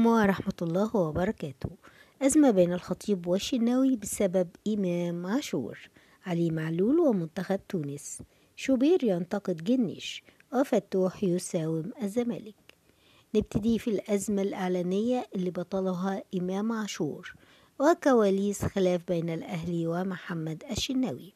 ورحمة الله وبركاته أزمة بين الخطيب والشناوي بسبب إمام عاشور علي معلول ومنتخب تونس شوبير ينتقد جنش وفتوح يساوم الزمالك نبتدي في الأزمة الإعلانية اللي بطلها إمام عاشور وكواليس خلاف بين الأهلي ومحمد الشناوي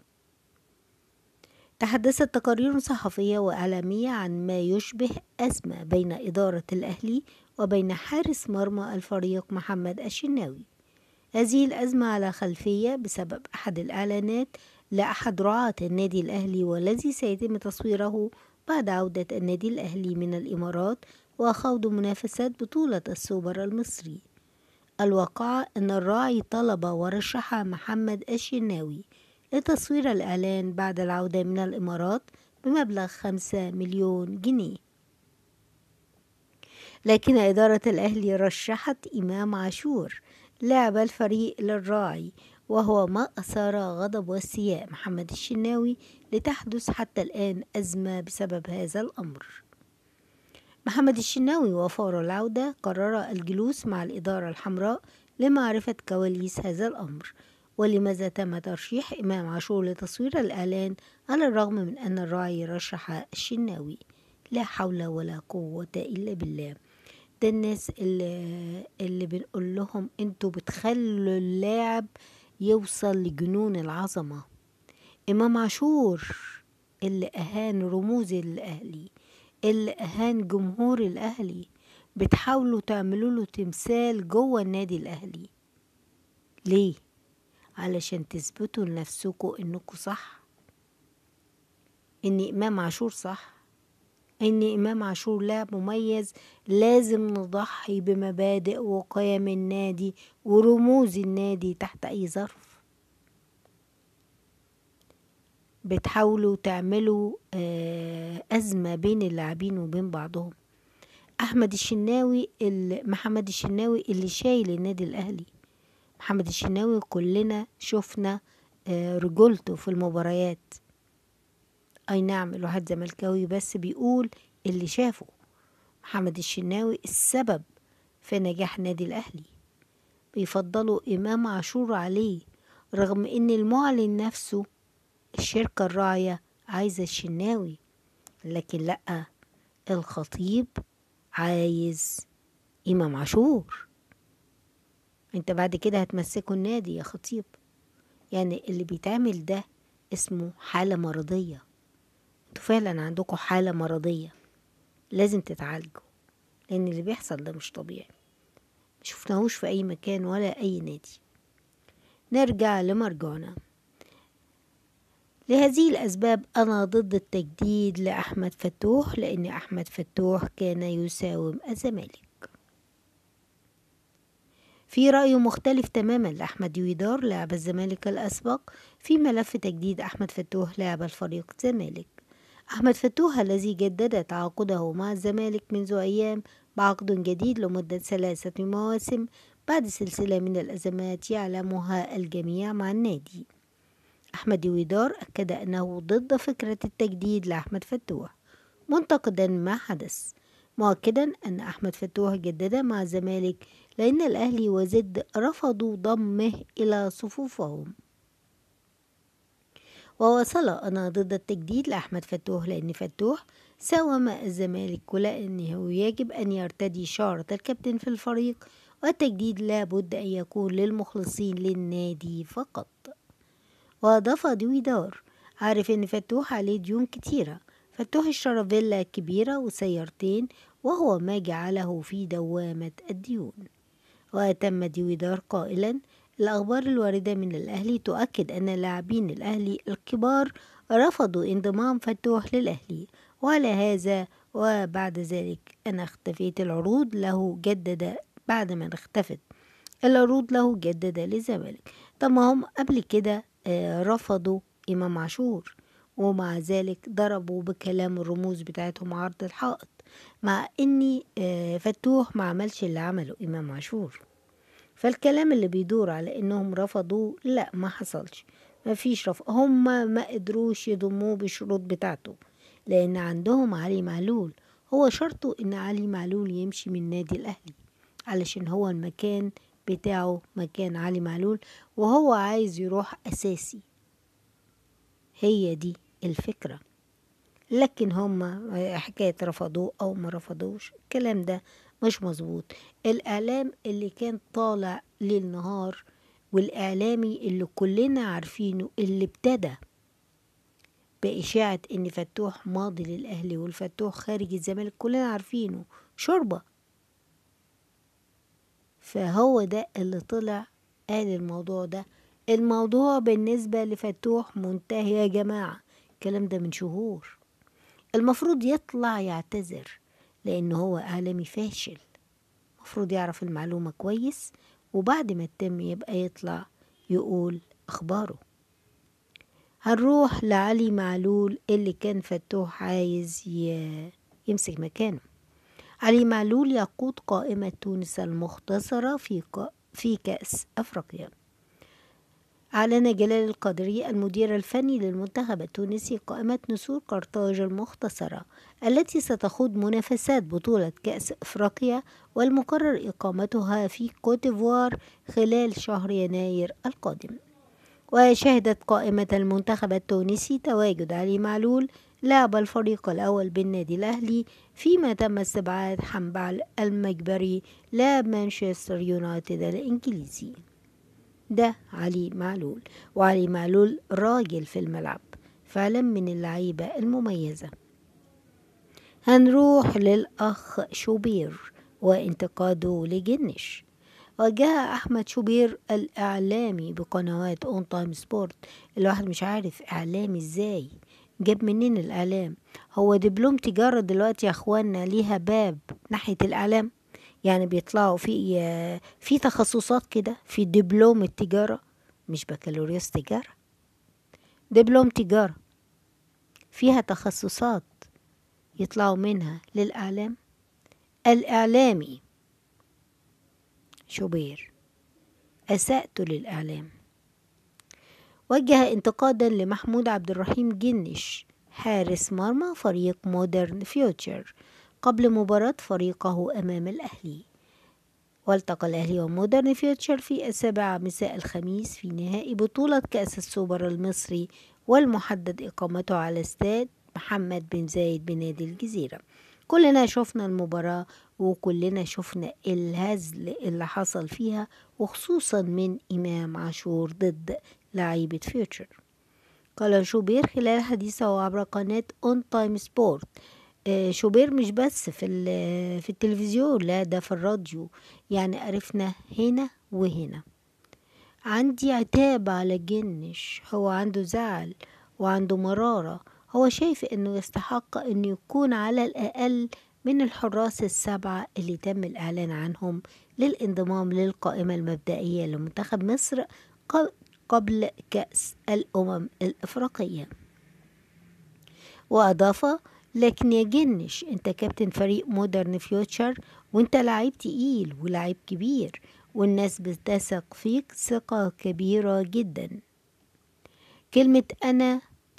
تحدثت تقارير صحفية وإعلامية عن ما يشبه أزمة بين إدارة الأهلي وبين حارس مرمى الفريق محمد الشناوي هذه الأزمة على خلفية بسبب أحد الإعلانات لأحد رعاة النادي الأهلي والذي سيتم تصويره بعد عودة النادي الأهلي من الإمارات وخوض منافسات بطولة السوبر المصري الواقع أن الراعي طلب ورشح محمد الشناوي لتصوير الإعلان بعد العودة من الإمارات بمبلغ خمسة مليون جنيه لكن إدارة الأهلي رشحت إمام عاشور لاعب الفريق للراعي وهو ما أثار غضب واستياء محمد الشناوي لتحدث حتى الآن أزمة بسبب هذا الأمر محمد الشناوي وفور العودة قرر الجلوس مع الإدارة الحمراء لمعرفة كواليس هذا الأمر ولماذا تم ترشيح إمام عاشور لتصوير الإعلان على الرغم من أن الراعي رشح الشناوي لا حول ولا قوة إلا بالله ده الناس اللي, اللي بنقول لهم انتوا بتخلوا اللاعب يوصل لجنون العظمة إمام عاشور اللي أهان رموز الأهلي اللي أهان جمهور الأهلي بتحاولوا تعملوا له تمثال جوه النادي الأهلي ليه؟ علشان تثبتوا لنفسكوا إنكوا صح إن إمام عاشور صح إن إمام عاشور لاعب مميز لازم نضحي بمبادئ وقيم النادي ورموز النادي تحت أي ظرف بتحاولوا تعملوا أزمة بين اللاعبين وبين بعضهم أحمد الشناوي محمد الشناوي اللي شايل النادي الأهلي محمد الشناوي كلنا شفنا رجولته في المباريات اي نعم الواحد زملكاوي بس بيقول اللي شافه محمد الشناوي السبب في نجاح النادي الاهلي بيفضلوا امام عاشور عليه رغم ان المعلن نفسه الشركة الراعية عايزة الشناوي لكن لأ الخطيب عايز إمام عاشور انت بعد كده هتمسكوا النادي يا خطيب يعني اللي بيتعمل ده اسمه حالة مرضية انتوا فعلا عندكم حالة مرضية لازم تتعالجوا لأن اللي بيحصل ده مش طبيعي مشوفناهوش في أي مكان ولا أي نادي نرجع لمرجعنا لهذه الأسباب أنا ضد التجديد لأحمد فتوح لأن أحمد فتوح كان يساوم الزمالك في رأي مختلف تماما لأحمد يويدار لاعب الزمالك الأسبق في ملف تجديد أحمد فتوح لاعب الفريق الزمالك أحمد فتوح الذي جدد تعاقده مع الزمالك منذ أيام بعقد جديد لمدة ثلاثة مواسم بعد سلسلة من الأزمات يعلمها الجميع مع النادي أحمد يويدار أكد أنه ضد فكرة التجديد لأحمد فتوح منتقدا ما حدث مؤكدا أن أحمد فتوح جدد مع الزمالك لأن الأهلي وزد رفضوا ضمه إلى صفوفهم ووصل أنا ضد التجديد لأحمد فتوح لأن فتوح ساوم الزمالك ولأنه يجب أن يرتدي شارة الكابتن في الفريق والتجديد لابد أن يكون للمخلصين للنادي فقط وأضاف دويدار عارف أن فتوح عليه ديون كتيرة فتوح اشترى فيلا كبيرة وسيارتين وهو ما جعله في دوامة الديون وتم دويدار قائلا الأخبار الواردة من الأهلي تؤكد أن لاعبين الأهلي الكبار رفضوا انضمام فتوح للأهلي وعلى هذا وبعد ذلك أنا اختفيت العروض له جدد بعد ما اختفت العروض له جدد للزمالك طب ما هم قبل كده رفضوا إمام عاشور ومع ذلك ضربوا بكلام الرموز بتاعتهم عرض الحائط مع اني فتوح ما عملش اللي عمله امام عاشور فالكلام اللي بيدور على انهم رفضوه لا ما حصلش ما فيش رفض هم ما قدروش يضموه بالشروط بتاعته لان عندهم علي معلول هو شرطه ان علي معلول يمشي من نادي الاهلي علشان هو المكان بتاعه مكان علي معلول وهو عايز يروح أساسي هي دي الفكرة لكن هما حكاية رفضوه أو ما رفضوش الكلام ده مش مظبوط الإعلام اللي كان طالع ليل نهار والإعلامي اللي كلنا عارفينه اللي ابتدى بإشاعة إن فتوح ماضي للأهلي والفتوح خارج الزمالك كلنا عارفينه شوربة فهو ده اللي طلع قال الموضوع ده الموضوع بالنسبة لفتوح منتهي يا جماعة الكلام ده من شهور المفروض يطلع يعتذر لأن هو إعلامي فاشل المفروض يعرف المعلومة كويس وبعد ما تتم يبقى يطلع يقول أخباره هنروح لعلي معلول اللي كان فتوح عايز يمسك مكانه علي معلول يقود قائمة تونس المختصرة في في كأس أفريقيا أعلن جلال القدري المدير الفني للمنتخب التونسي قائمة نسور قرطاج المختصرة التي ستخوض منافسات بطولة كأس أفريقيا والمقرر إقامتها في كوتيفوار خلال شهر يناير القادم وشهدت قائمة المنتخب التونسي تواجد علي معلول لاعب الفريق الأول بالنادي الأهلي فيما تم استبعاد حنبال المجبري لاعب مانشستر يونايتد الإنجليزي ده علي معلول وعلي معلول راجل في الملعب فعلا من اللعيبة المميزة هنروح للأخ شوبير وانتقاده لجنش وجاء أحمد شوبير الإعلامي بقنوات أون تايم سبورت الواحد مش عارف إعلامي إزاي جاب منين الإعلام هو دبلوم تجارة دلوقتي يا أخوانا ليها باب ناحية الإعلام يعني بيطلعوا في في تخصصات كده في دبلوم التجارة مش بكالوريوس تجارة دبلوم تجارة فيها تخصصات يطلعوا منها للإعلام الإعلامي شوبير أسأت للإعلام وجه انتقادا لمحمود عبد الرحيم جنش حارس مرمى فريق مودرن فيوتشر قبل مباراة فريقه أمام الأهلي والتقى الأهلي ومودرن فيوتشر في السابعة مساء الخميس في نهائي بطولة كأس السوبر المصري والمحدد إقامته على استاد محمد بن زايد بنادي الجزيرة كلنا شفنا المباراة وكلنا شفنا الهزل اللي حصل فيها وخصوصا من إمام عاشور ضد لعيبة فيوتشر قال شوبير خلال حديثه عبر قناة اون تايم سبورت شوبير مش بس في في التلفزيون لا ده في الراديو يعني عرفنا هنا وهنا عندي عتاب على جنش هو عنده زعل وعنده مرارة هو شايف انه يستحق انه يكون على الاقل من الحراس السبعة اللي تم الاعلان عنهم للانضمام للقائمة المبدئية لمنتخب مصر قبل كأس الأمم الأفريقية وأضاف لكن يا جنش انت كابتن فريق مودرن فيوتشر وانت لعيب تقيل ولعيب كبير والناس بتثق فيك ثقة كبيرة جدا كلمة أنا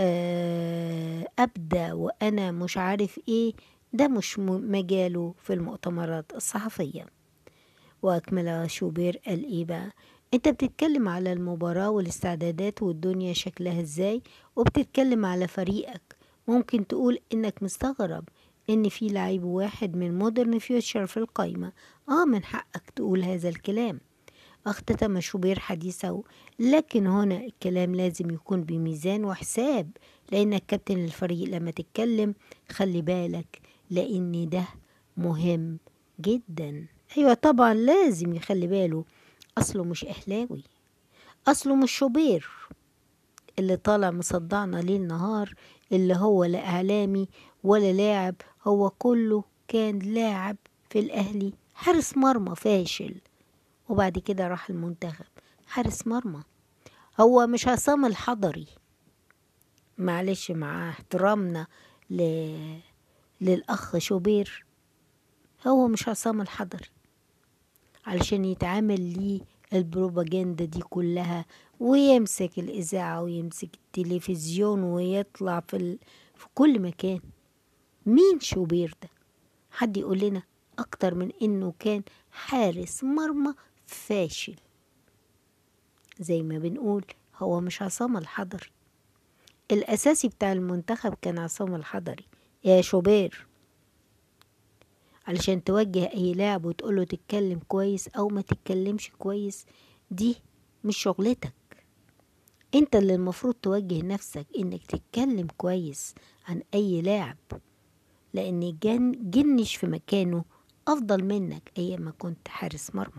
أبدأ وأنا مش عارف إيه ده مش مجاله في المؤتمرات الصحفية وأكمل شوبير قال إيه بقى انت بتتكلم على المباراة والاستعدادات والدنيا شكلها ازاي وبتتكلم على فريقك ممكن تقول انك مستغرب ان في لعيب واحد من مودرن فيوتشر في القايمة اه من حقك تقول هذا الكلام اختتم شوبير حديثه لكن هنا الكلام لازم يكون بميزان وحساب لانك كابتن الفريق لما تتكلم خلي بالك لان ده مهم جدا ايوه طبعا لازم يخلي باله أصله مش أهلاوي أصله مش شوبير اللي طالع مصدعنا ليل نهار اللي هو لا إعلامي ولا لاعب هو كله كان لاعب في الأهلي حارس مرمى فاشل وبعد كده راح المنتخب حارس مرمى هو مش عصام الحضري معلش مع احترامنا ل... للأخ شوبير هو مش عصام الحضري علشان يتعامل ليه البروباجندا دي كلها ويمسك الإذاعة ويمسك التلفزيون ويطلع في, ال... في كل مكان مين شوبير ده حد يقول لنا أكتر من إنه كان حارس مرمى فاشل زي ما بنقول هو مش عصام الحضري الأساسي بتاع المنتخب كان عصام الحضري يا شوبير علشان توجه أي لاعب وتقوله تتكلم كويس أو ما تتكلمش كويس دي مش شغلتك انت اللي المفروض توجه نفسك انك تتكلم كويس عن اي لاعب لان جن جنش في مكانه افضل منك ايام ما كنت حارس مرمى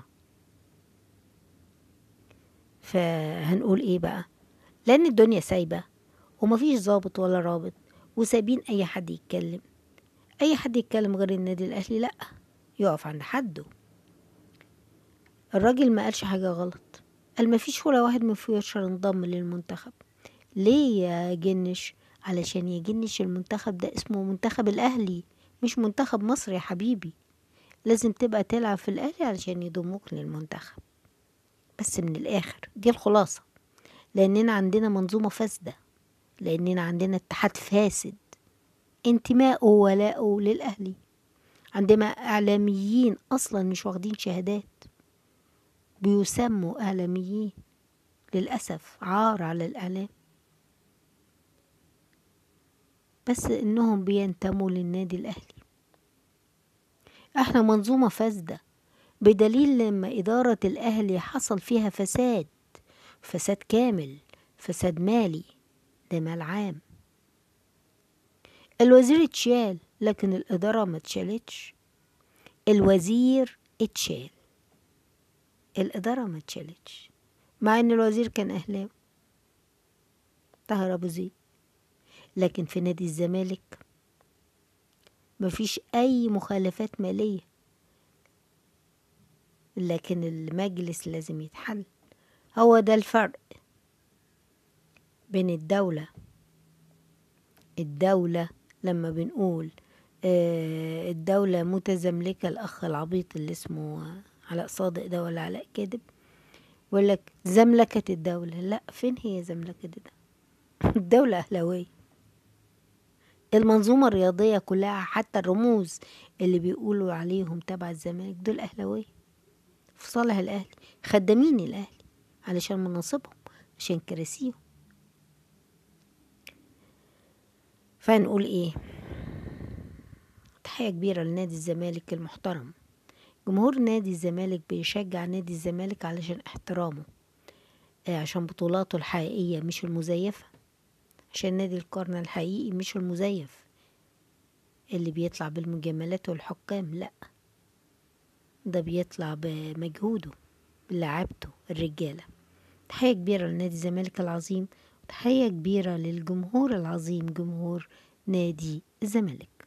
فهنقول ايه بقى لان الدنيا سايبة ومفيش ظابط ولا رابط وسايبين اي حد يتكلم اي حد يتكلم غير النادي الاهلي لا يقف عند حده الراجل ما قالش حاجة غلط قال مفيش ولا واحد من فيوتشر انضم للمنتخب ليه يا جنش علشان يجنش المنتخب ده اسمه منتخب الاهلي مش منتخب مصر يا حبيبي لازم تبقى تلعب في الاهلي علشان يضموك للمنتخب بس من الاخر دي الخلاصة لاننا عندنا منظومة فاسدة لاننا عندنا اتحاد فاسد انتمائه وولاءه للاهلي عندنا اعلاميين اصلا مش واخدين شهادات بيسموا اعلاميين للاسف عار على الاعلام بس انهم بينتموا للنادي الاهلي احنا منظومة فاسدة بدليل لما إدارة الأهلي حصل فيها فساد فساد كامل فساد مالي ده مال عام الوزير اتشال لكن الإدارة ما اتشالتش الوزير اتشال الإدارة ما اتشالتش مع إن الوزير كان أهلاوي طاهر أبو زيد لكن في نادي الزمالك مفيش أي مخالفات مالية لكن المجلس لازم يتحل هو ده الفرق بين الدولة الدولة لما بنقول آه الدولة متزملكة الأخ العبيط اللي اسمه علاء صادق ده ولا علاء كاذب يقول لك زملكة الدولة لا فين هي زملكة الدولة الدولة أهلاوية المنظومة الرياضية كلها حتى الرموز اللي بيقولوا عليهم تبع الزمالك دول أهلاوية في صالح الأهلي خدامين الأهلي علشان مناصبهم عشان كراسيهم فنقول ايه تحية كبيرة لنادي الزمالك المحترم جمهور نادي الزمالك بيشجع نادي الزمالك علشان احترامه آه عشان بطولاته الحقيقية مش المزيفة عشان نادي القرن الحقيقي مش المزيف اللي بيطلع بالمجاملات والحكام لا ده بيطلع بمجهوده بلعبته الرجالة تحية كبيرة لنادي الزمالك العظيم تحية كبيرة للجمهور العظيم جمهور نادي الزمالك